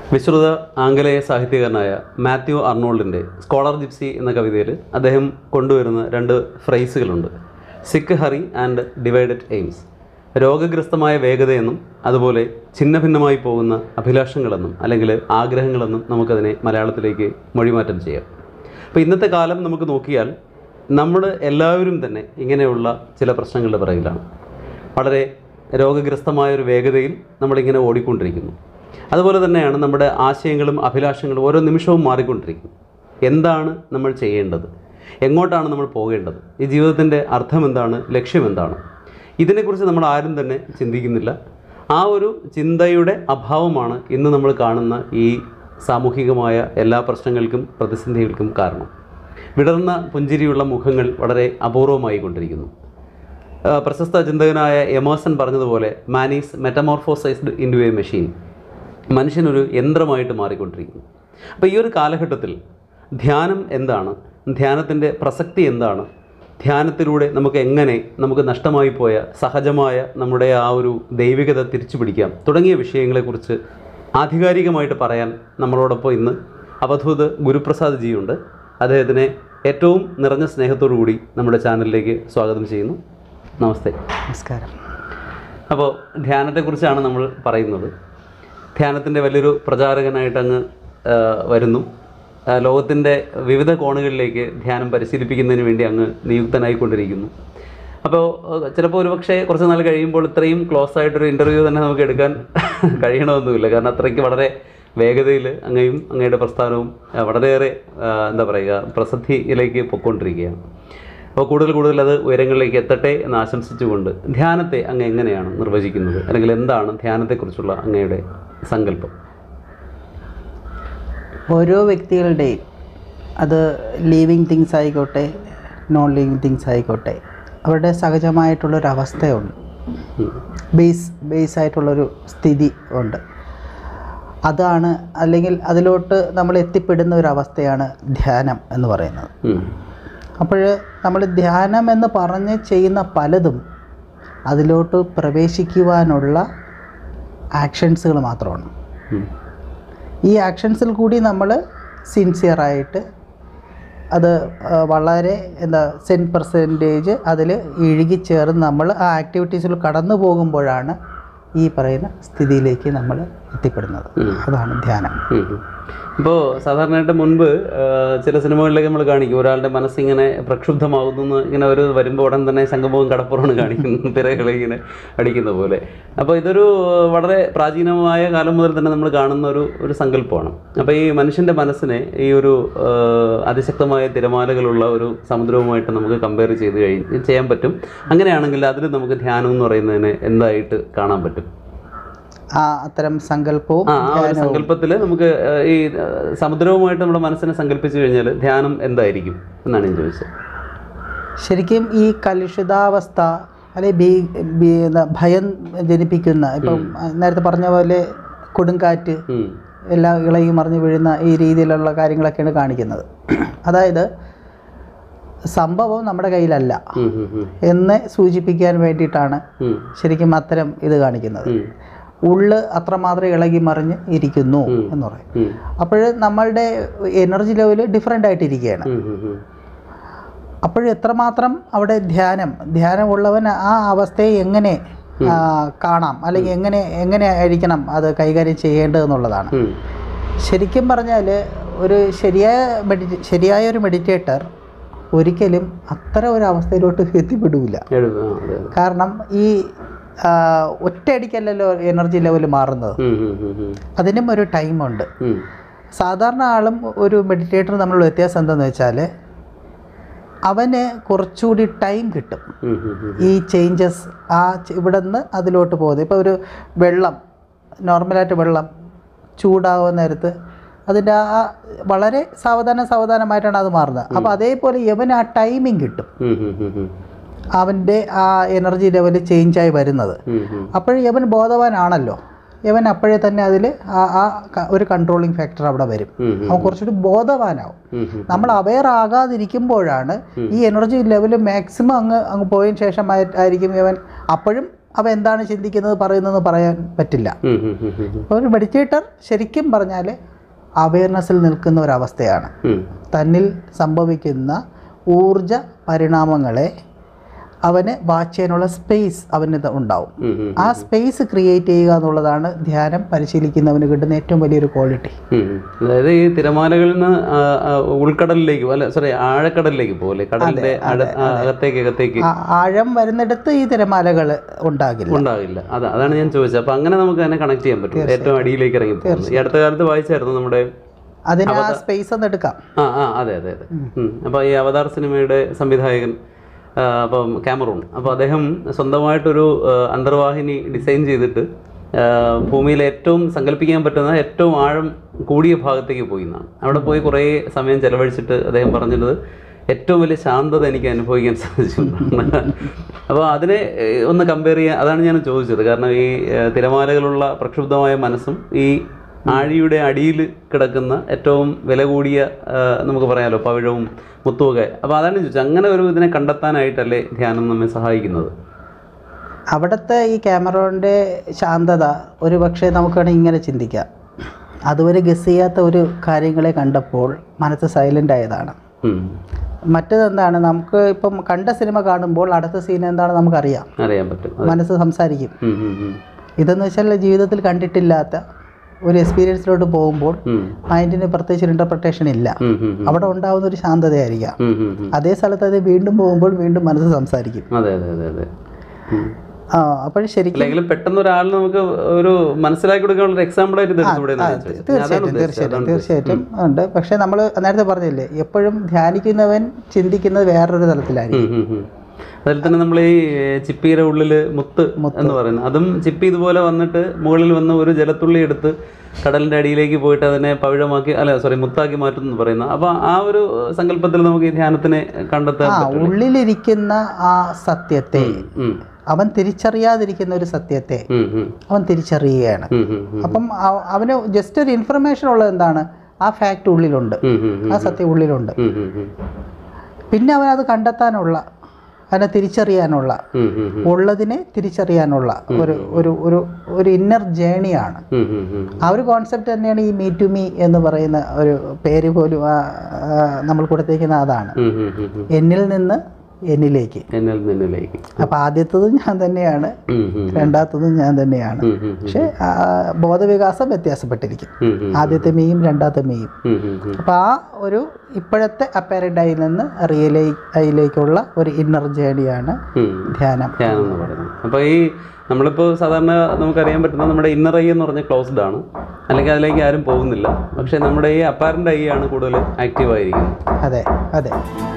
വിശ്രുത ആംഗലേയ സാഹിത്യകാരനായ മാത്യു അർണോൾഡിൻ്റെ സ്കോളർ ജിപ്സി എന്ന കവിതയിൽ അദ്ദേഹം കൊണ്ടുവരുന്ന രണ്ട് ഫ്രേസുകളുണ്ട് sick hurry and divided aims രോഗഗ്രസ്തമായ വേഗതയെന്നും അതുപോലെ ഛിന്ന ഭിന്നമായി പോകുന്ന അഭിലാഷങ്ങളെന്നും അല്ലെങ്കിൽ ആഗ്രഹങ്ങളെന്നും നമുക്കതിനെ മലയാളത്തിലേക്ക് മൊഴിമാറ്റം ചെയ്യാം അപ്പോൾ ഇന്നത്തെ കാലം നമുക്ക് നോക്കിയാൽ നമ്മൾ എല്ലാവരും തന്നെ ഇങ്ങനെയുള്ള ചില പ്രശ്നങ്ങളുടെ പിറകിലാണ് വളരെ രോഗഗ്രസ്തമായ ഒരു വേഗതയിൽ നമ്മളിങ്ങനെ ഓടിക്കൊണ്ടിരിക്കുന്നു അതുപോലെ തന്നെയാണ് നമ്മുടെ ആശയങ്ങളും അഭിലാഷങ്ങളും ഓരോ നിമിഷവും മാറിക്കൊണ്ടിരിക്കുന്നു എന്താണ് നമ്മൾ ചെയ്യേണ്ടത് എങ്ങോട്ടാണ് നമ്മൾ പോകേണ്ടത് ഈ ജീവിതത്തിൻ്റെ അർത്ഥം എന്താണ് ലക്ഷ്യം എന്താണ് ഇതിനെക്കുറിച്ച് നമ്മൾ ആരും തന്നെ ചിന്തിക്കുന്നില്ല ആ ഒരു ചിന്തയുടെ അഭാവമാണ് ഇന്ന് നമ്മൾ കാണുന്ന ഈ സാമൂഹികമായ എല്ലാ പ്രശ്നങ്ങൾക്കും പ്രതിസന്ധികൾക്കും കാരണം വിടർന്ന പുഞ്ചിരിയുള്ള മുഖങ്ങൾ വളരെ അപൂർവമായി കൊണ്ടിരിക്കുന്നു ആ, പ്രശസ്ത ചിന്തകനായ എമേഴ്സൺ പറഞ്ഞതുപോലെ man is metamorphosised in a machine മനുഷ്യനൊരു യന്ത്രമായിട്ട് മാറിക്കൊണ്ടിരിക്കുന്നു അപ്പോൾ ഈ ഒരു കാലഘട്ടത്തിൽ ധ്യാനം എന്താണ് ധ്യാനത്തിൻ്റെ പ്രസക്തി എന്താണ് ധ്യാനത്തിലൂടെ നമുക്ക് എങ്ങനെ നമുക്ക് നഷ്ടമായി പോയ സഹജമായ നമ്മുടെ ആ ഒരു ദൈവികത തിരിച്ചു പിടിക്കാം തുടങ്ങിയ വിഷയങ്ങളെക്കുറിച്ച് ആധികാരികമായിട്ട് പറയാൻ നമ്മളോടൊപ്പം ഇന്ന് അവധൂത് ഗുരുപ്രസാദ് ജിയുണ്ട് അദ്ദേഹത്തിനെ ഏറ്റവും നിറഞ്ഞ സ്നേഹത്തോടു കൂടി നമ്മുടെ ചാനലിലേക്ക് സ്വാഗതം ചെയ്യുന്നു നമസ്തേ നമസ്കാരം അപ്പോൾ ധ്യാനത്തെക്കുറിച്ചാണ് നമ്മൾ പറയുന്നത് ധ്യാനത്തിൻ്റെ വലിയൊരു പ്രചാരകനായിട്ട് അങ്ങ് ആ, വരുന്നു ആ, ലോകത്തിൻ്റെ വിവിധ കോണുകളിലേക്ക് ധ്യാനം പരിശീലിപ്പിക്കുന്നതിന് വേണ്ടി അങ്ങ് നിയുക്തനായിക്കൊണ്ടിരിക്കുന്നു അപ്പോൾ ആ, ചിലപ്പോൾ ഒരുപക്ഷെ കുറച്ച് നാൾ കഴിയുമ്പോൾ ഇത്രയും ക്ലോസ് ആയിട്ടൊരു ഇൻ്റർവ്യൂ തന്നെ നമുക്ക് എടുക്കാൻ കഴിയണമെന്നുമില്ല കാരണം അത്രയ്ക്ക് വളരെ വേഗതയിൽ അങ്ങയും അങ്ങയുടെ പ്രസ്ഥാനവും ആ, വളരെയേറെ ആ, എന്താ പറയുക പ്രസിദ്ധിയിലേക്ക് പൊയ്ക്കൊണ്ടിരിക്കുകയാണ് അപ്പോൾ കൂടുതൽ കൂടുതൽ അത് ഉയരങ്ങളിലേക്ക് എത്തട്ടെ എന്ന് ആശംസിച്ചുകൊണ്ട് ധ്യാനത്തെ അങ്ങ് എങ്ങനെയാണ് നിർവചിക്കുന്നത് അല്ലെങ്കിൽ എന്താണ് ധ്യാനത്തെക്കുറിച്ചുള്ള അങ്ങയുടെ സങ്കല്പം ഓരോ വ്യക്തികളുടെയും അത് ലിവിങ് തിങ്സ് ആയിക്കോട്ടെ നോൺ ലിവിങ് തിങ്സ് ആയിക്കോട്ടെ അവരുടെ സഹജമായിട്ടുള്ളൊരു അവസ്ഥയുണ്ട് ഉം. ബേസ് ബേസ് ആയിട്ടുള്ളൊരു സ്ഥിതി ഉണ്ട് അതാണ് അല്ലെങ്കിൽ അതിലോട്ട് നമ്മൾ എത്തിപ്പെടുന്ന ഒരു അവസ്ഥയാണ് ധ്യാനം എന്ന് പറയുന്നത് ഉം. അപ്പോൾ നമ്മൾ ധ്യാനം എന്ന് പറഞ്ഞ് ചെയ്യുന്ന പലതും അതിലോട്ട് പ്രവേശിക്കുവാനുള്ള ആക്ഷൻസുകൾ മാത്രമാണ് ഉം. ഈ ആക്ഷൻസിൽ കൂടി നമ്മൾ സിൻസിയറായിട്ട് അത് ആ, വളരെ എന്താ സെൻ പെർസെൻറ്റേജ് അതിൽ ഇഴുകിച്ചേർന്ന് നമ്മൾ ആ ആക്ടിവിറ്റീസിൽ കടന്നു പോകുമ്പോഴാണ് ഈ പറയുന്ന സ്ഥിതിയിലേക്ക് നമ്മൾ എത്തിപ്പെടുന്നത് ഉം. അതാണ് ധ്യാനം ഉം. ഇപ്പോൾ സാധാരണയായിട്ട് മുൻപ് ആ, ചില സിനിമകളിലൊക്കെ നമ്മൾ കാണിക്കും ഒരാളുടെ മനസ്സിങ്ങനെ പ്രക്ഷുബ്ധമാകുന്നു എന്ന് ഇങ്ങനെ ഒരു വരുമ്പോൾ ഉടൻ തന്നെ ശംഖമുഖം കടപ്പുറമാണ് കാണിക്കുന്നു തിരകളെ ഇങ്ങനെ അടിക്കുന്ന പോലെ അപ്പോൾ ഇതൊരു വളരെ പ്രാചീനമായ കാലം മുതൽ തന്നെ നമ്മൾ കാണുന്ന ഒരു ഒരു സങ്കല്പമാണ് അപ്പോൾ ഈ മനുഷ്യൻ്റെ മനസ്സിനെ ഈ ഒരു ആ, അതിശക്തമായ തിരമാലകളുള്ള ഒരു സമുദ്രവുമായിട്ട് നമുക്ക് കമ്പയർ ചെയ്ത് കഴിഞ്ഞ് ചെയ്യാൻ പറ്റും അങ്ങനെയാണെങ്കിൽ അതിൽ നമുക്ക് ധ്യാനം എന്ന് പറയുന്നതിനെ എന്തായിട്ട് കാണാൻ പറ്റും ആ അത്തരം സങ്കല്പവും ആ ആ ഒരു സങ്കല്പത്തിൽ നമുക്ക് ആ, ഈ ആ, സമുദ്രവുമായിട്ട് നമ്മുടെ മനസ്സിനെ സങ്കല്പിച്ചു കഴിഞ്ഞാൽ ധ്യാനം എന്തായിരിക്കും എന്നാണ് ഞാൻ ചോദിച്ചത് ശരിക്കും ഈ കലുഷിതാവസ്ഥ അല്ലെ ഭീ ഭീ എന്താ ഭയം ജനിപ്പിക്കുന്ന ഇപ്പം നേരത്തെ പറഞ്ഞ പോലെ കൊടുങ്കാറ്റ് ഉം. എല്ലാം ഇളകി മറിഞ്ഞ് വീഴുന്ന ഈ രീതിയിലുള്ള കാര്യങ്ങളൊക്കെയാണ് കാണിക്കുന്നത് അതായത് സംഭവം നമ്മുടെ കയ്യിലല്ല ഉം, ഉം, ഉം. എന്ന് സൂചിപ്പിക്കാൻ വേണ്ടിയിട്ടാണ് ഉം. ശരിക്കും അത്തരം ഇത് കാണിക്കുന്നത് ഉം. ഉള്ള് അത്രമാത്രം ഇളകി മറിഞ്ഞ് ഇരിക്കുന്നു എന്ന് പറയും ഉം. അപ്പോൾ നമ്മളുടെ എനർജി ലെവൽ ഡിഫറെൻ്റ് ആയിട്ടിരിക്കുകയാണ് ഉം, ഉം, ഉം. അപ്പോൾ എത്രമാത്രം അവിടെ ധ്യാനം ധ്യാനമുള്ളവൻ ആ അവസ്ഥയെ എങ്ങനെ ആ, കാണാം അല്ലെങ്കിൽ എങ്ങനെ എങ്ങനെ ആയിരിക്കണം അത് കൈകാര്യം ചെയ്യേണ്ടതെന്നുള്ളതാണ് ഉം. ശരിക്കും പറഞ്ഞാൽ ഒരു ശരിയായ മെഡി ശരിയായ ഒരു മെഡിറ്റേറ്റർ ഒരിക്കലും അത്തരം ഒരു അവസ്ഥയിലോട്ട് എത്തിപ്പെടില്ല എഴു- ആ, അതെ, അതെ. കാരണം ഈ ആ, ഒറ്റയടിക്കല്ലല്ലോ എനർജി ലെവൽ മാറുന്നത് ഉം, ഉം, ഉം, ഉം. അതിനും ഒരു ടൈമുണ്ട് ഉം. സാധാരണ ആളും ഒരു മെഡിറ്റേറ്ററും തമ്മിലുള്ള വ്യത്യാസം എന്താണെന്ന് വെച്ചാൽ അവന് കുറച്ചുകൂടി ടൈം കിട്ടും ഉം, ഉം, ഉം. ഈ ചേഞ്ചസ് ആ ച- ഇവിടെ നിന്ന് അതിലോട്ട് പോകുന്നത് ഇപ്പോൾ ഒരു വെള്ളം നോർമലായിട്ട് വെള്ളം ചൂടാവുന്ന നേരത്ത് അതിൻ്റെ ആ വളരെ സാവധാനം സാവധാനമായിട്ടാണ് അത് മാറുന്നത് അപ്പോൾ അതേപോലെ ഇവന് ആ ടൈമിങ് കിട്ടും ഉം, ഉം, ഉം, ഉം. അവൻ്റെ ആ എനർജി ലെവൽ ചേഞ്ചായി വരുന്നത് ഉം, ഉം. അപ്പോഴും ഇവൻ ബോധവാനാണല്ലോ ഇവൻ അപ്പോഴേ തന്നെ അതിൽ ആ ആ ക- ഒരു കൺട്രോളിങ് ഫാക്ടർ അവിടെ വരും ഉം, ഉം. അവൻ കുറച്ചുകൂടി ബോധവാനാവും ഉം, ഉം. നമ്മൾ അവെയർ ആകാതിരിക്കുമ്പോഴാണ് ഈ എനർജി ലെവൽ മാക്സിമം അങ്ങ് അങ്ങ് പോയതിന് ശേഷം ആയി- ആയിരിക്കും ഇവൻ അപ്പോഴും അവ എന്താണ് ചിന്തിക്കുന്നത് പറയുന്നതെന്ന് പറയാൻ പറ്റില്ല ഉം, ഉം, ഉം, ഉം, അപ്പോൾ ഒരു മെഡിറ്റേറ്റർ ശരിക്കും പറഞ്ഞാൽ അവയർനെസ്സിൽ നിൽക്കുന്ന ഒരവസ്ഥയാണ് ഉം. തന്നിൽ സംഭവിക്കുന്ന ഊർജ പരിണാമങ്ങളെ അവന് വാച്ച് ചെയ്യാനുള്ള സ്പേസ് അവന് ഇത് ഉണ്ടാവും ഉം, ഉം, ആ സ്പേസ് ക്രിയേറ്റ് ചെയ്യുക എന്നുള്ളതാണ് ധ്യാനം പരിശീലിക്കുന്നവന് കിട്ടുന്ന ഏറ്റവും വലിയൊരു ക്വാളിറ്റി ഉം, ഉം. അതായത് ഈ തിരമാലകളിൽ നിന്ന് ആ, ആ, ഉൾക്കടലിലേക്ക് അല്ല സോറി ആഴക്കടലിലേക്ക് പോലെ കടലിന്റെ അട- ആ, അകത്തേക്ക് അകത്തേക്ക് ആഴം വരുന്നിടത്ത് ഈ തിരമാലകൾ ഉണ്ടാകില്ല ഉണ്ടാകില്ല അതാ അതാണ് ഞാൻ ചോദിച്ചത് അപ്പൊ അങ്ങനെ നമുക്ക് തന്നെ കണക്ട് ചെയ്യാൻ പറ്റും ഏറ്റവും അടിയിലേക്ക് ഇറങ്ങി പോകുന്നത് ഈ അടുത്ത കാലത്ത് വായിച്ചായിരുന്നു നമ്മുടെ അതിന് ആ സ്പേസ് ഒന്ന് എടുക്കാം ആ ആ അതെ അതെ അതെ ഉം. അപ്പോൾ ഈ അവതാർ സിനിമയുടെ സംവിധായകൻ ആ, അപ്പം ക്യാമറൂൺ അപ്പോൾ അദ്ദേഹം സ്വന്തമായിട്ടൊരു ആ, അന്തർവാഹിനി ഡിസൈൻ ചെയ്തിട്ട് ആ, ഭൂമിയിലെ ഏറ്റവും സങ്കല്പിക്കാൻ പറ്റുന്ന ഏറ്റവും ആഴം കൂടിയ ഭാഗത്തേക്ക് പോയി എന്നാണ് അവിടെ പോയി കുറേ സമയം ചെലവഴിച്ചിട്ട് അദ്ദേഹം പറഞ്ഞത് ഏറ്റവും വലിയ ശാന്തത എനിക്ക് അനുഭവിക്കാൻ സാധിച്ചു അപ്പോൾ അതിനെ ഏ, ഒന്ന് കമ്പയർ ചെയ്യാൻ അതാണ് ഞാൻ ചോദിച്ചത് കാരണം ഈ ഏ, തിരമാലകളുള്ള പ്രക്ഷുബ്ധമായ മനസ്സും ഈ ആഴിയുടെ അടിയിൽ കിടക്കുന്ന ഏറ്റവും വില കൂടിയ ആ, നമുക്ക് പറയാമല്ലോ പവിഴവും മുത്തുമൊക്കെ അപ്പോൾ അതാണ് ചോദിച്ചത് അങ്ങനെ ഒരു ഇതിനെ കണ്ടെത്താനായിട്ടല്ലേ ധ്യാനം നമ്മെ സഹായിക്കുന്നത് അവിടുത്തെ ഈ ക്യാമറോൻ്റെ ശാന്തത ഒരു പക്ഷേ നമുക്ക് വേണമെങ്കിൽ ഇങ്ങനെ ചിന്തിക്കാം അതുവരെ ഗസ് ചെയ്യാത്ത ഒരു കാര്യങ്ങളെ കണ്ടപ്പോൾ മനസ്സ് സൈലൻ്റ് ആയതാണ് ഉം. മറ്റതെന്താണ് നമുക്ക് ഇപ്പം കണ്ട സിനിമ കാണുമ്പോൾ അടുത്ത സീൻ എന്താണെന്ന് നമുക്കറിയാം അറിയാൻ പറ്റും അതെ. മനസ്സ് സംസാരിക്കും ഉം, ഉം, ഉം. ഇതെന്ന് വെച്ചാൽ ജീവിതത്തിൽ കണ്ടിട്ടില്ലാത്ത ഒരു എക്സ്പീരിയൻസിലോട്ട് പോകുമ്പോൾ ഉം. മൈൻഡിന് പ്രത്യേകിച്ച് ഒരു ഇൻ്റർപ്രിട്ടേഷൻ ഇല്ല ഉം, ഉം, ഉം. അവിടെ ഉണ്ടാകുന്ന ഒരു ശാന്തതയായിരിക്കാം ഉം, ഉം, ഉം. അതേ സ്ഥലത്ത് അത് വീണ്ടും പോകുമ്പോൾ വീണ്ടും മനസ്സ് സംസാരിക്കും അതെ അതെ അതെ അതെ ഉം. ആ അപ്പോൾ ശരിക്കും അല്ലെങ്കിൽ പെട്ടെന്ന് ഒരാൾ നമുക്ക് ഒരു മനസ്സിലാക്കി കൊടുക്കാനുള്ള ഒരു എക്സാമ്പിൾ ആയിട്ട് ഇതെടുത്ത് ഇവിടെ നിന്ന് ചോദിച്ചത്. അതാണ് തീർച്ചയായിട്ടും ഉദ്ദേശിച്ചത്. തീർച്ചയായിട്ടും അതാണ് തീർച്ചയായിട്ടും ഉണ്ട് പക്ഷേ നമ്മൾ നേരത്തെ പറഞ്ഞില്ലേ എപ്പോഴും ധ്യാനിക്കുന്നവൻ ചിന്തിക്കുന്നത് വേറൊരു തലത്തിലായിരിക്കും ഉം, ഉം, ഉം. അതിൽ തന്നെ നമ്മൾ ഈ ചിപ്പിയുടെ ഉള്ളിൽ മുത്ത് എന്ന് പറയുന്നത് അതും ചിപ്പി ഇതുപോലെ വന്നിട്ട് മുകളിൽ വന്ന് ഒരു ജലത്തുള്ളി എടുത്ത് കടലിന്റെ അടിയിലേക്ക് പോയിട്ട് അതിനെ പവിഴമാക്കി അല്ല സോറി മുത്താക്കി മാറ്റും എന്ന് പറയുന്ന അപ്പൊ ആ ഒരു സങ്കല്പത്തിൽ നമുക്ക് ഈ ധ്യാനത്തിനെ കണ്ടെത്താൻ ആ പറ്റും ഉള്ളിലിരിക്കുന്ന ആ സത്യത്തെ ഉം, അവൻ തിരിച്ചറിയാതിരിക്കുന്ന ഒരു സത്യത്തെ ഉം, ഉം, അവൻ തിരിച്ചറിയുകയാണ് ഉം, ഉം, ഉം, അപ്പം അവ- അവന് ജസ്റ്റ് ഒരു ഇൻഫർമേഷൻ ഉള്ളത് എന്താണ് ആ ഫാക്റ്റ് ഉള്ളിലുണ്ട് ഉം, ഉം, ഉം, ആ സത്യം ഉള്ളിലുണ്ട് ഉം, ഉം, ഉം, പിന്നെ അവനത് കണ്ടെത്താനുള്ള അതിനെ തിരിച്ചറിയാനുള്ള ഉം, ഉം, ഉം, ഉള്ളതിനെ തിരിച്ചറിയാനുള്ള ഒരു ഒരു ഒരു ഒരു ഇന്നർ ജേണിയാണ് ഉം, ഉം, ഉം. ആ ഒരു കോൺസെപ്റ്റ് തന്നെയാണ് ഈ മീ ടു മീ എന്ന് പറയുന്ന ഒരു പേര് പോലും ആ, ആ, നമ്മൾ കൊടുത്തേക്കുന്ന അതാണ് ഉം, ഉം, ഉം, ഉം. എന്നിൽ നിന്ന് എന്നിലേക്ക് എന്നിൽ നിന്നിലേക്ക് അപ്പം ആദ്യത്തതും ഞാൻ തന്നെയാണ് ഉം, ഉം, രണ്ടാമത്തതും ഞാൻ തന്നെയാണ് ഉം, ഉം, ഉം, പക്ഷേ ആ, ബോധവികാസം വ്യത്യാസപ്പെട്ടിരിക്കും ഉം, ഉം, ആദ്യത്തെ മെയ്യും രണ്ടാമത്തെ മെയ്യും ഉം, ഉം, ഉം. അപ്പോൾ ആ ഒരു ഇപ്പോഴത്തെ അപ്പാരൻ്റ് ഐയിൽ നിന്ന് റിയലൈ ഐയിലേക്കുള്ള ഒരു ഇന്നർ ജേണിയാണ് ഉം. ധ്യാനം ധ്യാനം എന്ന് പറയുന്നത് അപ്പോൾ ഈ നമ്മളിപ്പോൾ സാധാരണ നമുക്കറിയാൻ പറ്റുന്ന നമ്മുടെ ഇന്നർ ഐ എന്ന് പറഞ്ഞ ക്ലോസ്ഡ് ആണ് അല്ലെങ്കിൽ അതിലേക്ക് ആരും പോകുന്നില്ല പക്ഷേ നമ്മുടെ ഈ അപ്പാരൻ്റ് ഐ ആണ് കൂടുതൽ ആക്റ്റീവ് ആയിരിക്കുന്നത് അതെ അതെ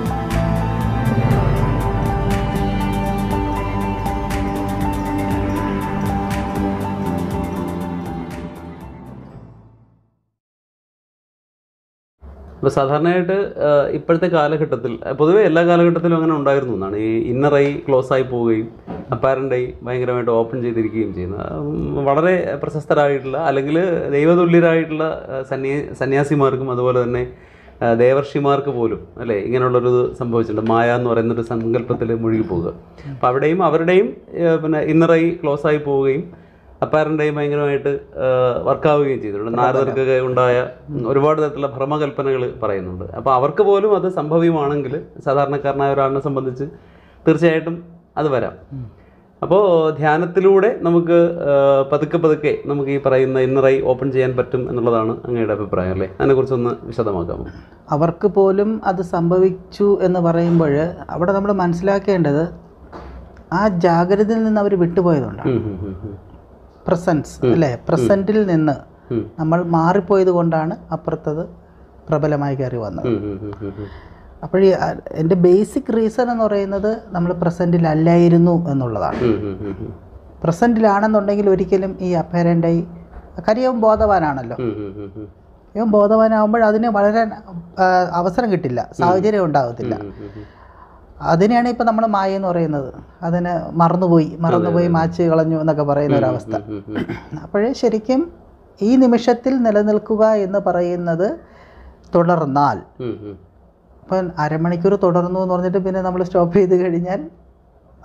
അപ്പോൾ സാധാരണയായിട്ട് ആ, ഇപ്പോഴത്തെ കാലഘട്ടത്തിൽ ആ, പൊതുവേ എല്ലാ കാലഘട്ടത്തിലും അങ്ങനെ ഉണ്ടായിരുന്നു എന്നാണ് ഈ ഇന്നർ ഐ ക്ലോസ് ആയി പോവുകയും അപ്പാരൻ്റ് ഐ ഭയങ്കരമായിട്ട് ഓപ്പൺ ചെയ്തിരിക്കുകയും ചെയ്യുന്നത് ഉം, വളരെ പ്രശസ്തരായിട്ടുള്ള അല്ലെങ്കിൽ ദൈവതുല്യരായിട്ടുള്ള ആ, സന്യാ സന്യാസിമാർക്കും അതുപോലെ തന്നെ ആ, ദേവർഷിമാർക്ക് പോലും അല്ലേ ഇങ്ങനെയുള്ളൊരു ഇത് സംഭവിച്ചിട്ടുണ്ട് മായ എന്ന് പറയുന്നൊരു സങ്കല്പത്തിൽ മുഴുകി പോവുക അപ്പോൾ അവിടെയും അവരുടെയും ആ, പിന്നെ ഇന്നർ ഐ ക്ലോസ് ആയി പോവുകയും അപ്പാരൻ്റായി ഭയങ്കരമായിട്ട് വർക്കാവുകയും ചെയ്തിട്ടുണ്ട് നാരദർക്കൊക്കെ ഉണ്ടായ ഒരുപാട് തരത്തിലുള്ള ഭ്രമകൽപ്പനകൾ പറയുന്നുണ്ട് അപ്പോൾ അവർക്ക് പോലും അത് സംഭവ്യമാണെങ്കിൽ സാധാരണക്കാരനായ ഒരാളിനെ സംബന്ധിച്ച് തീർച്ചയായിട്ടും അത് വരാം അപ്പോൾ ധ്യാനത്തിലൂടെ നമുക്ക് ആ, പതുക്കെ പതുക്കെ നമുക്ക് ഈ പറയുന്ന ഇന്നറൈ ഓപ്പൺ ചെയ്യാൻ പറ്റും എന്നുള്ളതാണ് അങ്ങയുടെ അഭിപ്രായം അല്ലേ അതിനെക്കുറിച്ചൊന്ന് വിശദമാക്കാമോ അവർക്ക് പോലും അത് സംഭവിച്ചു എന്ന് പറയുമ്പോൾ അവിടെ നമ്മൾ മനസ്സിലാക്കേണ്ടത് ആ ജാഗ്രതയിൽ നിന്ന് അവർ വിട്ടുപോയതുകൊണ്ടാണ് ഉം, ഉം, ഉം, ഉം. പ്രസൻസ് അല്ലേ പ്രസൻറ്റിൽ നിന്ന് ഉം. നമ്മൾ മാറിപ്പോയത് കൊണ്ടാണ് അപ്പുറത്തത് പ്രബലമായി കയറി വന്നത് ഉം, ഉം, ഉം, ഉം, ഉം. അപ്പോൾ ഈ ആ, എൻ്റെ ബേസിക് റീസൺ എന്ന് പറയുന്നത് നമ്മൾ പ്രസൻറ്റിലല്ലായിരുന്നു എന്നുള്ളതാണ് ഉം, ഉം, ഉം, ഉം. പ്രസൻറ്റിലാണെന്നുണ്ടെങ്കിൽ ഒരിക്കലും ഈ അപ്പേരൻ്റായി കാര്യം ഇവൻ ബോധവാനാണല്ലോ ഉം, ഉം, ഉം, ഉം. ഇവൻ ബോധവാനാകുമ്പോൾ അതിന് വളരെ ആ, അവസരം കിട്ടില്ല സാഹചര്യം ഉണ്ടാകത്തില്ല ഉം, ഉം, ഉം. അതിനെയാണ് ഇപ്പം നമ്മൾ മായ എന്ന് പറയുന്നത് അതിന് മറന്നുപോയി മറന്നുപോയി മാച്ച് കളഞ്ഞു എന്നൊക്കെ പറയുന്ന ഒരവസ്ഥ ഉം, ഉം, ഉം. അപ്പോഴേ ശരിക്കും ഈ നിമിഷത്തിൽ നിലനിൽക്കുക എന്ന് പറയുന്നത് തുടർന്നാൽ ഉം, ഉം. ഇപ്പം അരമണിക്കൂർ തുടർന്നു എന്ന് പറഞ്ഞിട്ട് പിന്നെ നമ്മൾ സ്റ്റോപ്പ് ചെയ്ത് കഴിഞ്ഞാൽ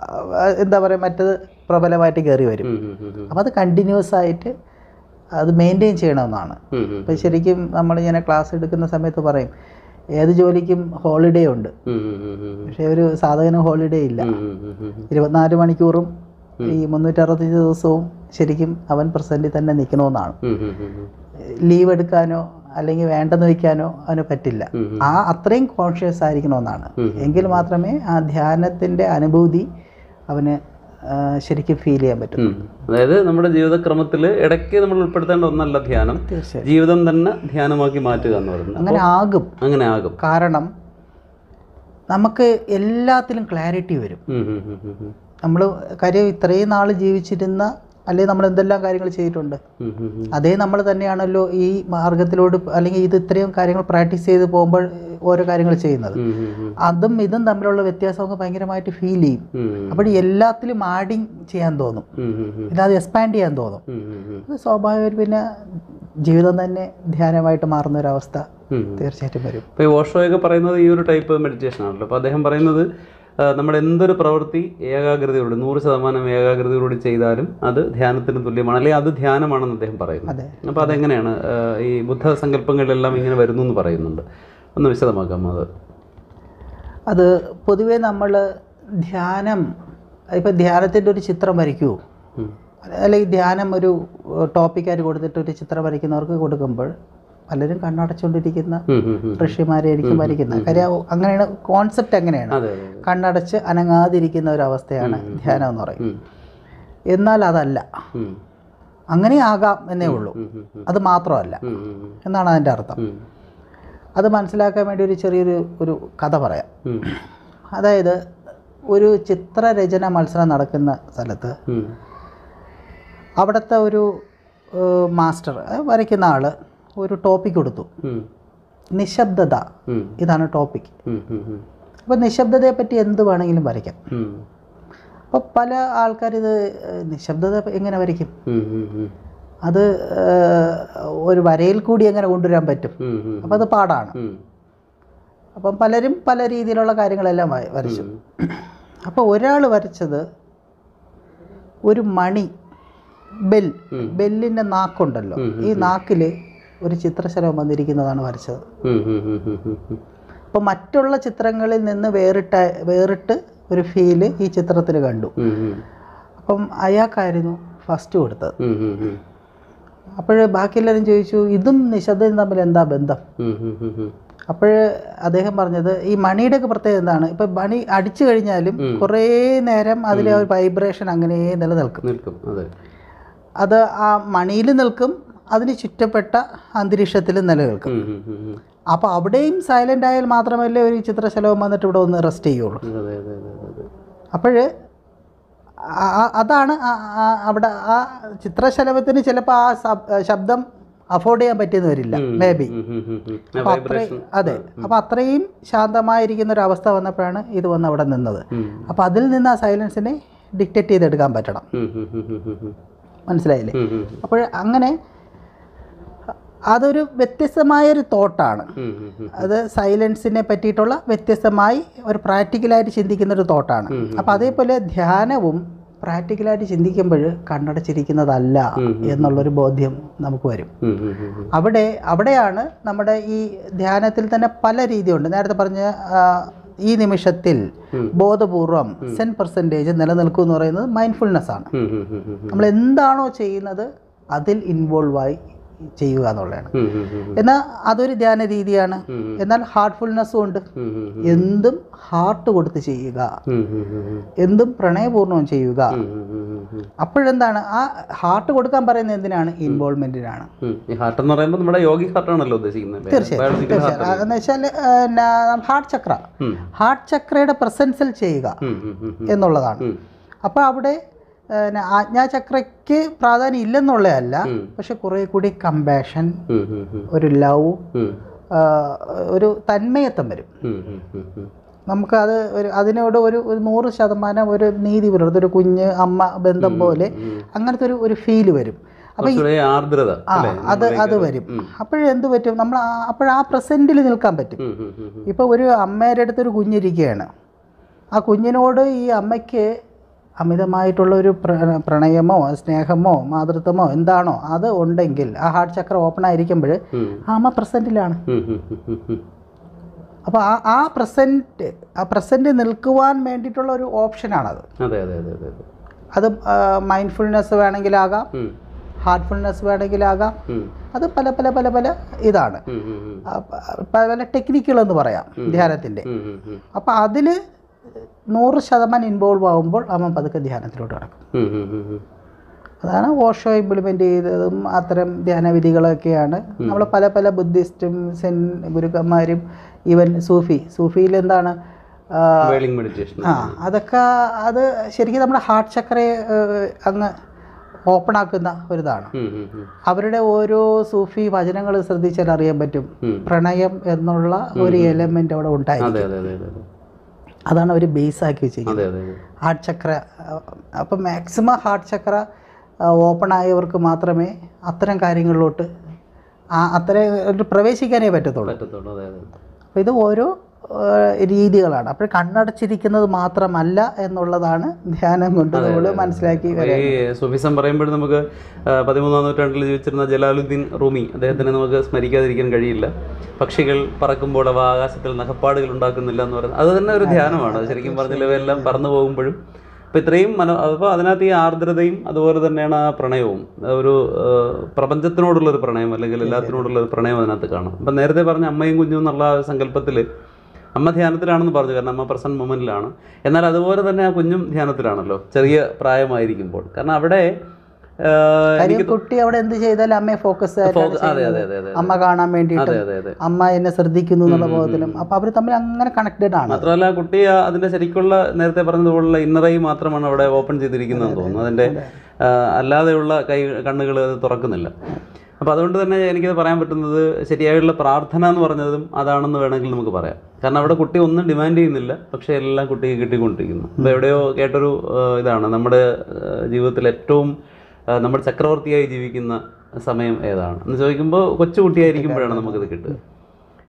ആ, എന്താ പറയുക മറ്റത് പ്രബലമായിട്ട് കയറി വരും ഉം, ഉം, ഉം, ഉം. അപ്പോൾ അത് കണ്ടിന്യൂസ് ആയിട്ട് അത് മെയിൻറ്റെയിൻ ചെയ്യണമെന്നാണ് ഉം, ഉം. ഇപ്പം ശരിക്കും നമ്മളിങ്ങനെ ക്ലാസ് എടുക്കുന്ന സമയത്ത് പറയും ഏത് ജോലിക്കും ഹോളിഡേ ഉണ്ട് ഉം, ഉം, ഉം, ഉം. പക്ഷേ ഒരു സാധകന് ഹോളിഡേ ഇല്ല ഉം, ഉം, ഉം, ഉം. ഇരുപത്തിനാല് മണിക്കൂറും ഈ മുന്നൂറ്ററുപത്തഞ്ച് ദിവസവും ശരിക്കും അവൻ പ്രസൻറ്റിൽ തന്നെ നിൽക്കണമെന്നാണ് ഉം, ഉം, ഉം, ഉം. ലീവ് എടുക്കാനോ അല്ലെങ്കിൽ വേണ്ടെന്ന് വയ്ക്കാനോ അവന് പറ്റില്ല ഉം, ഉം. ആ അത്രയും കോൺഷ്യസ് ആയിരിക്കണമെന്നാണ് ഉം. എങ്കിൽ മാത്രമേ ആ ധ്യാനത്തിൻ്റെ അനുഭൂതി അവന് ആ, ശരിക്കും ഫീൽ ചെയ്യാൻ പറ്റും ഉം. അതായത് നമ്മുടെ ജീവിതക്രമത്തിൽ ഇടയ്ക്ക് നമ്മൾ ഉൾപ്പെടുത്തേണ്ട ഒന്നല്ല ധ്യാനം തീർച്ചയായും ജീവിതം തന്നെ ധ്യാനമാക്കി മാറ്റുക എന്ന് പറയുന്നത് അങ്ങനെ ആകും അങ്ങനെ ആകും കാരണം നമുക്ക് എല്ലാത്തിലും ക്ലാരിറ്റി വരും ഉം, ഉം, ഉം, ഉം, ഉം. നമ്മൾ കാര്യം ഇത്രയും നാൾ ജീവിച്ചിരുന്ന അല്ലെങ്കിൽ നമ്മൾ എന്തെല്ലാം കാര്യങ്ങൾ ചെയ്തിട്ടുണ്ട് ഉം, ഉം, ഉം. അതേ നമ്മൾ തന്നെയാണല്ലോ ഈ മാർഗത്തിലോട് അല്ലെങ്കിൽ ഇത് ഇത്രയും കാര്യങ്ങൾ പ്രാക്ടീസ് ചെയ്ത് പോകുമ്പോൾ ഓരോ കാര്യങ്ങൾ ചെയ്യുന്നത് ഉം, ഉം, ഉം. അതും ഇതും തമ്മിലുള്ള വ്യത്യാസമൊക്കെ ഭയങ്കരമായിട്ട് ഫീൽ ചെയ്യും ഉം, അപ്പോൾ എല്ലാത്തിലും ആഡിങ് ചെയ്യാൻ തോന്നും ഉം, ഉം, ഉം. ഇല്ലാതെ എക്സ്പാൻഡ് ചെയ്യാൻ തോന്നും ഉം, ഉം, ഉം. അത് സ്വാഭാവികമായിട്ട് പിന്നെ ജീവിതം തന്നെ ധ്യാനമായിട്ട് മാറുന്ന ഒരവസ്ഥ ഉം. തീർച്ചയായിട്ടും വരും ഇപ്പോൾ ഈ ഓഷോയൊക്കെ പറയുന്നത് ഈ ഒരു ടൈപ്പ് മെഡിറ്റേഷൻ ആണല്ലോ അപ്പോൾ അദ്ദേഹം പറയുന്നത് ആ, നമ്മുടെ എന്തൊരു പ്രവൃത്തി ഏകാഗ്രതയോട് നൂറ് ശതമാനം ഏകാഗ്രതയോട് ചെയ്താലും അത് ധ്യാനത്തിന് തുല്യമാണ് അല്ലെങ്കിൽ അത് ധ്യാനമാണെന്ന് അദ്ദേഹം പറയുന്നു അതെ അപ്പോൾ അതെങ്ങനെയാണ് ആ, ഈ ബുദ്ധ സങ്കല്പങ്ങളിലെല്ലാം ഇങ്ങനെ വരുന്നു എന്ന് പറയുന്നുണ്ട് ഒന്ന് വിശദമാക്കാം അത് അത് പൊതുവേ നമ്മൾ ധ്യാനം ഇപ്പം ധ്യാനത്തിൻ്റെ ഒരു ചിത്രം വരയ്ക്കൂ ഉം. അല്ലെങ്കിൽ ധ്യാനം ഒരു ടോപ്പിക്കായിട്ട് കൊടുത്തിട്ട് ഒരു ചിത്രം വരയ്ക്കുന്നവർക്ക് കൊടുക്കുമ്പോൾ പലരും കണ്ണടച്ചുകൊണ്ടിരിക്കുന്ന ഉം, ഉം, ഉം. ഋഷിമാരായിരിക്കും വരയ്ക്കുന്നത് കാര്യം അങ്ങനെയാണ് കോൺസെപ്റ്റ് അങ്ങനെയാണ് അതെ അതെ അതെ. കണ്ണടച്ച് അനങ്ങാതിരിക്കുന്ന ഒരു അവസ്ഥയാണ് ധ്യാനം എന്ന് പറയും ഉം. എന്നാൽ അതല്ല ഉം. അങ്ങനെ ആകാം എന്നേ ഉള്ളൂ ഉം, ഉം, ഉം. അത് മാത്രമല്ല ഉം, ഉം, ഉം. എന്നാണ് അതിൻ്റെ അർത്ഥം ഉം. അത് മനസ്സിലാക്കാൻ വേണ്ടി ഒരു ചെറിയൊരു ഒരു കഥ പറയാം ഉം. അതായത് ഒരു ചിത്രരചന മത്സരം നടക്കുന്ന സ്ഥലത്ത് ഉം. അവിടുത്തെ ഒരു ഏഹ്, മാസ്റ്റർ അത് വരയ്ക്കുന്ന ആൾ ഒരു ടോപ്പിക് കൊടുത്തു ഉം. നിശബ്ദത ഉം. ഇതാണ് ടോപ്പിക് ഉം, ഉം, ഉം. അപ്പോൾ നിശബ്ദതയെ പറ്റി എന്ത് വേണമെങ്കിലും വരയ്ക്കാം ഉം. അപ്പോൾ പല ആൾക്കാർ ഇത് ഏഹ്, നിശബ്ദത എങ്ങനെ വരയ്ക്കും ഉം, ഉം, ഉം. അത് ഏഹ്, ഒരു വരയിൽ കൂടി എങ്ങനെ കൊണ്ടുവരാൻ പറ്റും ഉം, ഉം. അപ്പോൾ അത് പാടാണ് ഉം. അപ്പം പലരും പല രീതിയിലുള്ള കാര്യങ്ങളെല്ലാം വ- വരച്ചു അപ്പോൾ ഒരാൾ വരച്ചത് ഒരു മണി ബെൽ ബെല്ലിൻ്റെ നാക്കുണ്ടല്ലോ ഈ നാക്കിൽ ഒരു ചിത്രശലഭം വന്നിരിക്കുന്നതാണ് വരച്ചത് ഉം, ഉം, ഉം, ഉം, ഉം, ഉം. അപ്പോൾ മറ്റുള്ള ചിത്രങ്ങളിൽ നിന്ന് വേറിട്ട വേറിട്ട് ഒരു ഫീല് ഈ ചിത്രത്തിൽ കണ്ടു ഉം, ഉം. അപ്പം അയാൾക്കായിരുന്നു ഫസ്റ്റ് കൊടുത്തത് ഉം, ഉം, ഉം. അപ്പോൾ ബാക്കിയെല്ലാവരും ചോദിച്ചു ഇതും നിശബ്ദയും തമ്മിൽ എന്താ ബന്ധം ഉം, ഉം, ഉം, ഉം. അപ്പോൾ അദ്ദേഹം പറഞ്ഞത് ഈ മണിയുടെ ഒക്കെ പ്രത്യേകത എന്താണ് ഇപ്പം മണി അടിച്ചു കഴിഞ്ഞാലും കുറേ നേരം അതിലെ ഒരു വൈബ്രേഷൻ അങ്ങനെ നിലനിൽക്കും നിൽക്കും അതെ അത് ആ മണിയിൽ നിൽക്കും അതിന് ചുറ്റപ്പെട്ട അന്തരീക്ഷത്തിൽ നിലനിൽക്കും ഉം, ഉം, ഉം, ഉം. അപ്പോൾ അവിടെയും സൈലൻ്റ് ആയാൽ മാത്രമല്ലേ ഒരു ചിത്രശലഭം വന്നിട്ട് ഇവിടെ ഒന്ന് റെസ്റ്റ് ചെയ്യുള്ളൂ അതെ അതെ അതെ അതെ അപ്പോൾ അതാണ് ആ- ആ- അവിടെ ആ ചിത്രശലഭത്തിന് ചിലപ്പോൾ ആ സബ്- ശബ്ദം അഫോർഡ് ചെയ്യാൻ പറ്റിയെന്ന് വരില്ല മേ ബി ഉം, ഉം, ഉം, ഉം. ആ അപ്പോൾ vibration. അത്രയും അതെ അപ്പോൾ അത്രയും ശാന്തമായിരിക്കുന്ന ഒരു അവസ്ഥ വന്നപ്പോഴാണ് ഇത് വന്ന് അവിടെ നിന്നത് ഉം. അപ്പോൾ അതിൽ നിന്ന് ആ സൈലൻസിനെ ഡിക്റ്റേറ്റ് ചെയ്തെടുക്കാൻ പറ്റണം ഉം, ഉം, ഉം, ഉം, ഉം, ഉം. മനസ്സിലായില്ലേ ഉം, ഉം. അപ്പോൾ അങ്ങനെ അതൊരു വ്യത്യസ്തമായൊരു തോട്ടാണ് ഉം, ഉം, ഉം. അത് സൈലൻസിനെ പറ്റിയിട്ടുള്ള വ്യത്യസ്തമായി ഒരു പ്രാക്ടിക്കലായിട്ട് ചിന്തിക്കുന്ന ഒരു തോട്ടാണ് അപ്പോൾ അതേപോലെ ധ്യാനവും പ്രാക്ടിക്കലായിട്ട് ചിന്തിക്കുമ്പോൾ കണ്ണടച്ചിരിക്കുന്നതല്ല എന്നുള്ളൊരു ബോധ്യം നമുക്ക് വരും ഉം, ഉം, ഉം, ഉം. അവിടെ അവിടെയാണ് നമ്മുടെ ഈ ധ്യാനത്തിൽ തന്നെ പല രീതിയുണ്ട് നേരത്തെ പറഞ്ഞ ആ, ഈ നിമിഷത്തിൽ ബോധപൂർവം സെൻ പെർസെൻറ്റേജ് നിലനിൽക്കും എന്ന് പറയുന്നത് മൈൻഡ്ഫുൾനെസ് ആണ് ഉം, ഉം, ഉം, ഉം. നമ്മൾ എന്താണോ ചെയ്യുന്നത് അതിൽ ഇൻവോൾവ് ആയി ചെയ്യുക എന്നുള്ളതാണ് ഉം, ഉം, ഉം, ഉം. എന്നാൽ അതൊരു ധ്യാന രീതിയാണ് ഉം. എന്നാൽ എന്നാൽ ഹാർട്ട്ഫുൾനെസ്സും ഉണ്ട് ഉം, ഉം, ഉം. എന്തും ഹാർട്ട് കൊടുത്ത് ചെയ്യുക ഉം, ഉം, ഉം, ഉം. എന്തും പ്രണയപൂർണ്ണവും ചെയ്യുക ഉം, ഉം, ഉം, ഉം, ഉം. അപ്പോഴെന്താണ് ആ ഹാർട്ട് കൊടുക്കാൻ പറയുന്നത് എന്തിനാണ് ഇൻവോൾവ്മെന്റിനാണ് ഉം. ഈ ഹാർട്ട് എന്ന് പറയുമ്പോൾ നമ്മുടെ യോഗി ഹാർട്ടാണല്ലോ ഉദ്ദേശിക്കുന്നത് ബയോളജിക്കൽ ഹാർട്ട് തീർച്ചയായും എന്ന് വെച്ചാൽ ഹാർട്ട് ചക്ര ഉം. ഹാർട്ട് ചക്രയുടെ പ്രസൻസിൽ ചെയ്യുക ഉം, ഉം, ഉം, ഉം. എന്നുള്ളതാണ് ഉം. അപ്പോൾ അവിടെ ഏഹ്, ആജ്ഞാചക്രയ്ക്ക് പ്രാധാന്യം ഇല്ലെന്നുള്ളതല്ല ഉം. പക്ഷെ കുറേ കൂടി കമ്പാഷൻ ഉം, ഉം, ഉം. ഒരു ലവ് ഉം. ഒരു തന്മയത്വം വരും ഉം, ഉം, ഉം, ഉം. നമുക്ക് അത് ഒരു അതിനോട് ഒരു ഒരു നൂറ് ശതമാനം ഒരു നീതി പുലർത്തും ഒരു കുഞ്ഞ് അമ്മ ബന്ധം പോലെ അങ്ങനത്തെ ഒരു ഒരു ഫീല് വരും അപ്പോൾ കുറച്ചുകൂടെ ആർദ്രത ആ അല്ലേ അത് അത് വരും അപ്പോഴെന്ത് പറ്റും നമ്മൾ അപ്പോഴാ പ്രസൻറ്റിൽ നിൽക്കാൻ പറ്റും ഉം, ഉം, ഉം, ഉം. ഇപ്പോൾ ഒരു അമ്മയുടെ അടുത്തൊരു കുഞ്ഞിരിക്കുകയാണ് ആ കുഞ്ഞിനോട് ഈ അമ്മയ്ക്ക് അമിതമായിട്ടുള്ള ഒരു പ്ര- പ്രണയമോ സ്നേഹമോ മാതൃത്വമോ എന്താണോ അത് ഉണ്ടെങ്കിൽ ആ ഹാർട്ട് ചക്ര ഓപ്പൺ ആയിരിക്കുമ്പോൾ ഉം. ആ അമ്മ പ്രസൻറ്റിലാണ് ഉം, ഉം, ഉം, ഉം, ഉം. അപ്പോൾ ആ ആ പ്രസൻറ്റ് ആ പ്രസൻറ്റ് നിൽക്കുവാൻ വേണ്ടിയിട്ടുള്ള ഒരു ഓപ്ഷനാണത് അതെ അതെ അതെ അതെ അതെ അത് മൈൻഡ്ഫുൾനെസ് വേണമെങ്കിലാകാം ഉം, ഹാർട്ട്ഫുൾനെസ് വേണമെങ്കിലാകാം ഉം, അത് പല പല പല പല ഇതാണ് ഉം, ഉം, ഉം. ആ, പ- പല പല ടെക്നിക്കുകളെന്ന് പറയാം ധ്യാനത്തിൻ്റെ ഉം, ഉം, ഉം. അപ്പോൾ അതിൽ നൂറ് ശതമാനം ഇൻവോൾവ് ആകുമ്പോൾ അമ്മ പതുക്കെ ധ്യാനത്തിലോട്ട് കിടക്കും ഉം, ഉം, ഉം, ഉം. അതാണ് ഓഷോ ഇംപ്ലിമെൻ്റ് ചെയ്തതും അത്തരം ധ്യാനവിധികളൊക്കെയാണ് നമ്മൾ പല പല ബുദ്ധിസ്റ്റും സെൻ ഗുരുക്കന്മാരും ഈവൻ സൂഫി സൂഫിയിൽ എന്താണ് ആ, വെയിലിംഗ് മെഡിറ്റേഷൻ ആ അതൊക്കെ അത് ശരിക്കും നമ്മുടെ ഹാർട്ട് ചക്രയെ ഏഹ്, അങ്ങ് ഓപ്പൺ ആക്കുന്ന ഒരിതാണ് ഉം, ഉം, ഉം. അവരുടെ ഓരോ സൂഫി വചനങ്ങൾ ശ്രദ്ധിച്ചാൽ അറിയാൻ പറ്റും ഉം. പ്രണയം എന്നുള്ള ഒരു എലമെൻ്റ് അവിടെ ഉണ്ടായി അതെ അതെ അതെ അതെ അതെ അതാണ് അവർ ബേസ് ആക്കി വെച്ചിരിക്കുന്നത് അതെ അതെ അതെ ഹാർട്ട് ചക്ര അപ്പം മാക്സിമം ഹാർട്ട് ചക്ര ഓപ്പൺ ആയവർക്ക് മാത്രമേ അത്തരം കാര്യങ്ങളിലോട്ട് ആ അത്തരം പ്രവേശിക്കാനേ പറ്റത്തുള്ളൂ പറ്റത്തുള്ളൂ അതെ അതെ അപ്പോൾ ഇത് ഓരോ ആ, രീതികളാണ് അപ്പോൾ കണ്ണടച്ചിരിക്കുന്നത് മാത്രമല്ല എന്നുള്ളതാണ് ധ്യാനം കൊണ്ട് നമ്മൾ മനസ്സിലാക്കി ഈ സുഫിസം പറയുമ്പോൾ നമുക്ക് ആ, പതിമൂന്നാം നൂറ്റാണ്ടിൽ ജീവിച്ചിരുന്ന ജലാലുദ്ദീൻ റൂമി അദ്ദേഹത്തിനെ നമുക്ക് സ്മരിക്കാതിരിക്കാൻ കഴിയില്ല പക്ഷികൾ പറക്കുമ്പോൾ അവ ആകാശത്തിൽ നഖപ്പാടുകൾ ഉണ്ടാക്കുന്നില്ല എന്ന് പറയുന്നത് അത് തന്നെ ഒരു ധ്യാനമാണ് അത് ശരിക്കും പറഞ്ഞാൽ ഇവയെല്ലാം പറന്നു പോകുമ്പോഴും അപ്പോൾ ഇത്രയും മനോ അപ്പോൾ അതിനകത്ത് ഈ ആർദ്രതയും അതുപോലെ തന്നെയാണ് ആ പ്രണയവും ആ ഒരു ആ, പ്രപഞ്ചത്തിനോടുള്ളൊരു പ്രണയം അല്ലെങ്കിൽ എല്ലാത്തിനോടുള്ള ഒരു പ്രണയം അതിനകത്ത് കാണാം അപ്പം നേരത്തെ പറഞ്ഞ അമ്മയും കുഞ്ഞും എന്നുള്ള സങ്കല്പത്തിൽ അമ്മ ധ്യാനത്തിലാണെന്ന് പറഞ്ഞു കാരണം അമ്മ പ്രസന്റ് മൊമെന്റിലാണ് എന്നാൽ അതുപോലെ തന്നെ ആ കുഞ്ഞും ധ്യാനത്തിലാണല്ലോ ചെറിയ പ്രായമായിരിക്കുമ്പോൾ കാരണം അവിടെ ആ, കാര്യം കുട്ടി അവിടെ എന്ത് ചെയ്താലും അമ്മയെ ഫോക്കസ് ഫോക- അതെ അതെ അതെ അതെ അമ്മ കാണാൻ വേണ്ടിയിട്ട് അതെ അതെ അതെ അമ്മ എന്നെ ശ്രദ്ധിക്കുന്നു എന്നുള്ള ബോധത്തിലും അപ്പോൾ അവർ തമ്മിൽ അങ്ങനെ കണക്റ്റഡ് ആണ് മാത്രമല്ല ആ കുട്ടി ആ അതിന്റെ ശരിക്കുള്ള നേരത്തെ പറഞ്ഞതുപോലുള്ള ഇന്നറൈ മാത്രമാണ് അവിടെ ഓപ്പൺ ചെയ്തിരിക്കുന്നതെന്ന് തോന്നുന്നു അതിന്റെ ആ, അല്ലാതെയുള്ള കൈ കണ്ണുകൾ അത് തുറക്കുന്നില്ല അപ്പോൾ അതുകൊണ്ട് തന്നെ എനിക്കത് പറയാൻ പറ്റുന്നത് ശരിയായുള്ള പ്രാർത്ഥന എന്ന് പറഞ്ഞതും അതാണെന്ന് വേണമെങ്കിൽ നമുക്ക് പറയാം കാരണം അവിടെ കുട്ടി ഒന്നും ഡിമാൻഡ് ചെയ്യുന്നില്ല പക്ഷേ എല്ലാം കുട്ടിക്ക് കിട്ടിക്കൊണ്ടിരിക്കുന്നു അപ്പോൾ എവിടെയോ കേട്ടൊരു ആ, ഇതാണ് നമ്മുടെ ആ, ജീവിതത്തിൽ ഏറ്റവും ആ, നമ്മൾ ചക്രവർത്തിയായി ജീവിക്കുന്ന സമയം ഏതാണ് എന്ന് ചോദിക്കുമ്പോൾ കൊച്ചുകുട്ടിയായിരിക്കുമ്പോഴാണ് നമുക്കിത് കിട്ടുക